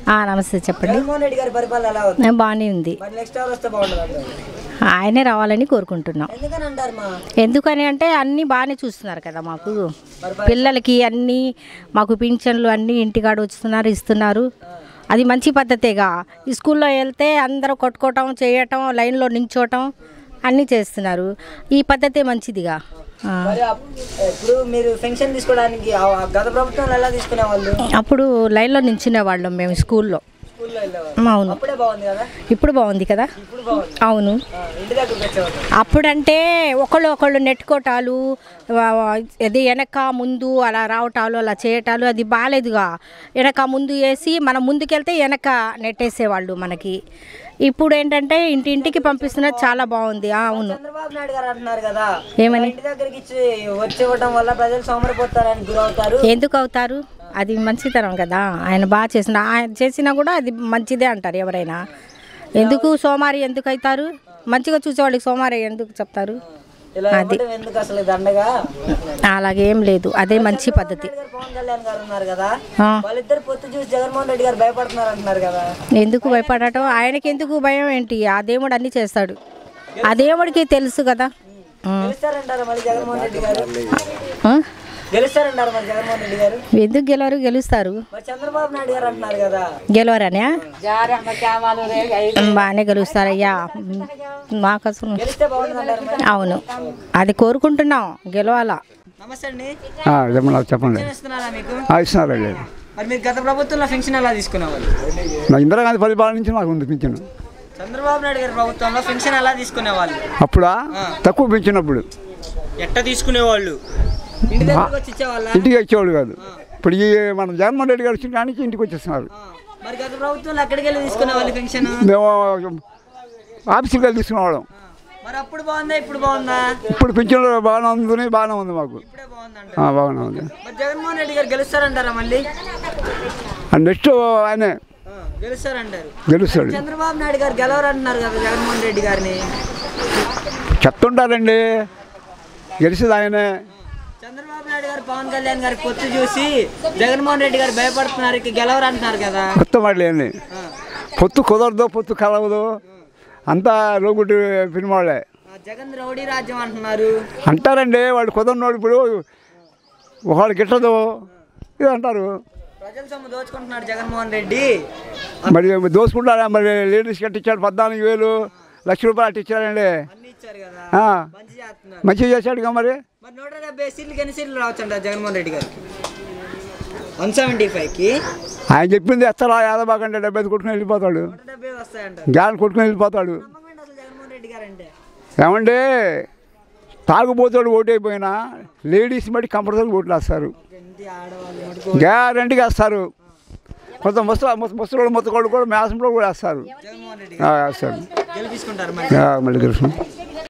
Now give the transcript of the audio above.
ఆ, నమస్తే చెప్పండి జగన్మోహన్ రెడ్డి గారి పరిపాలన ఎలా ఉంది ఆ, బాగానే ఉంది మరి నెక్స్ట్ ఎవరు వస్తే బాగుంటుంది అంటారు ఆయనే రావాలని కోరుకుంటున్నాం ఎందుకని అంటారు మా ఎందుకని అంటే అన్నీ బాగానే చూస్తున్నారు కదా మాకు పిల్లలకి అన్నీ మాకు పింఛన్లు అన్నీ ఇంటికాడ వస్తున్నారు ఇస్తున్నారు అది మంచి పద్ధతేగా ఈ స్కూల్లో వెళ్తే అందరూ కొట్టుకోవటం చేయటం లైన్లో నించోవటం అన్నీ చేస్తున్నారు ఈ పద్ధతే మంచిదిగా ఆ. మరి అప్- ఇప్పుడు మీరు పెన్షన్ తీసుకోవడానికి ఆ- గత ప్రభుత్వంలో ఎలా తీసుకునే వాళ్ళు అప్పుడు లైన్లో నించునే వాళ్ళం మేము స్కూల్లో స్కూల్లో వెళ్ళేవాళ్ళు అవును అప్పుడే బాగుంది కదా ఇప్పుడు బాగుంది కదా ఇప్పుడు బాగుంది అవును ఆ, ఇంటి దగ్గరికి వచ్చేవాళ్ళు అప్పుడంటే ఒకళ్ళు ఒకళ్ళు నెట్టుకోటాలు వా- వా- అది వెనక ముందు అలా రావటాలు అలా చేయటాలు అది బాగాలేదుగా వెనక ముందు వేసి మనం ముందుకెళ్తే వెనక నెట్టేసేవాళ్ళు మనకి ఇప్పుడు ఏంటంటే ఇంటి ఇంటికి పంపిస్తున్నది చాలా బాగుంది ఆ, అవును చంద్రబాబు నాయుడు గారు అంటున్నారు కదా ఏమని ఇంటి దగ్గరికి ఇచ్చి వచ్చి ఇవ్వడం వల్ల ప్రజలు సోమరిపోతారని గురవుతారు ఎందుకు అవుతారు అది మంచితనం కదా ఆయన బాగా చేసిన ఆయన చేసినా కూడా అది మంచిదే అంటారు ఎవరైనా ఎందుకు సోమారి ఎందుకు అవుతారు మంచిగా చూసేవాళ్ళకి సోమారి ఎందుకు చెప్తారు ఇలా ఇవ్వడం ఎందుకు అసలు దండగా అలాగే ఏం లేదు అదే మంచి పద్ధతి నాయుడు గారు పవన్ కళ్యాణ్ గారు ఉన్నారు కదా ఆ. వాళ్ళిద్దరు పొత్తు చూసి జగన్మోహన్ రెడ్డి గారు భయపడుతున్నారు అంటున్నారు కదా ఎందుకు భయపడటం ఆయనకి ఎందుకు భయం ఏంటి ఆ దేవుడు అన్ని చేస్తాడు ఆ దేవుడికి తెలుసు కదా ఆ. గెలుస్తారంటారు మరి జగన్మోహన్ రెడ్డి గారు ఆ? గెలుస్తారంటారు మరి జగన్మోహన్ రెడ్డి గారు ఎందుకు గెలవరు గెలుస్తారు మరి చంద్రబాబు నాయుడు గారు అంటున్నారు కదా గెలవరనే బాగానే గెలుస్తారయ్యా మాకు అసలు గెలిస్తే బాగుంటుంది అంటారు మరి అవును అది కోరుకుంటున్నాం గెలవాలా నమస్తే అండి ఏమన్నా చెప్పండి పెన్షన్ ఇస్తున్నారా మీకు ఆ, ఇస్తున్నారండి మరి మీరు గత ప్రభుత్వంలో పెన్షన్ ఎలా తీసుకునేవాళ్ళు నా ఇందిరాగాంధీ పరిపాలన నుంచి నాకు ఉంది పింఛను చంద్రబాబు నాయుడు గారి ప్రభుత్వంలో పెన్షన్ ఎలా తీసుకునేవాళ్ళు అప్పుడా తక్కువ పెంచినప్పుడు ఎట్ట తీసుకునేవాళ్ళు ఇంటి దగ్గరకు వచ్చి ఇచ్చేవాళ్ళ ఇంటికి వచ్చేవాళ్ళు కాదు ఇప్పుడు ఈ మన జగన్మోహన్ రెడ్డి గారు వచ్చిన కానించి ఇంటికి వచ్చేస్తున్నారు మరి గత ప్రభుత్వంలో ఎక్కడికి వెళ్ళి తీసుకునేవాళ్ళు పెన్షన్ మేము ఆఫీసుకి వెళ్ళి తీసుకునేవాళ్ళం మరి అప్పుడు బాగుందా ఇప్పుడు బాగుందా ఇప్పుడు పింఛన్లు బాగానే ఉంది బాగానే ఉంది మాకు ఇప్పుడే బాగుందంట ఆ, బాగానే ఉంది మరి జగన్మోహన్ రెడ్డి గారు గెలుస్తారంటారా మళ్ళీ నెక్స్ట్ ఆయనే ఆ, గెలుస్తారంటారు గెలుస్తాడు చంద్రబాబు నాయుడు గారు గెలవరంటున్నారు కదా జగన్మోహన్ రెడ్డి గారిని చెప్తుంటారండి గెలిచేది ఆయనే చంద్రబాబు నాయుడు గారు పవన్ కళ్యాణ్ గారి పొత్తు చూసి జగన్మోహన్ రెడ్డి గారు భయపడుతున్నారు ఇక గెలవరు అంటున్నారు కదా కొత్త మాటలు ఏంది పొత్తు కుదరదు పొత్తు కలవదు అంతా లోగుట్టు పినివాళ్ళే ఆ, జగన్ రౌడీ రాజ్యం అంటున్నారు అంటారండి వాడు కుదరనోడు ఇప్పుడు ఒకళ్ళు గిట్టదు ఇది అంటారు ప్రజల సొమ్ము దోచుకుంటున్నాడు జగన్మోహన్ రెడ్డి మరి దోసుకుంటారా మరి లేడీస్ కట్టించాడు పద్నాలుగు వేలు లక్ష రూపాయలు అట్టించాడండి అన్ని ఇచ్చారు కదా ఆ, మంచి చేస్తున్నారు మంచిగా చేశాడుగా మరి మరి నూట డెబ్బై సీట్లకి ఎన్ని సీట్లు రావచ్చు అంట జగన్మోహన్ రెడ్డి గారికి వన్ సెవెంటీ ఫైవ్కి ఆయన చెప్పింది ఎత్తరా యాదబాకంటే డెబ్బై ఐదు కొట్టుకుని వెళ్ళిపోతాడు నూట డెబ్బై వస్తాయంట గాలి కొట్టుకుని వెళ్ళిపోతాడు నమ్మకం ఏంటి అసలు జగన్మోహన్ రెడ్డి గారు అంటే ఏమండి తాగుబోతాడు ఓటైపోయినా లేడీస్ బట్టి కంపల్సరీ ఓట్లు వేస్తారు ఇంటి ఆడవాళ్ళు మటుకు గ్యారంటీగా వేస్తారు కొంత ముసలి ముసలి మొత్తకోళ్ళు కూడా మేసంలో కూడా వేస్తారు జగన్మోహన్ రెడ్డి ఆ, వేస్తారు గారు గెలిపించుకుంటారు మరి ఆ, మళ్ళీ తెలుసు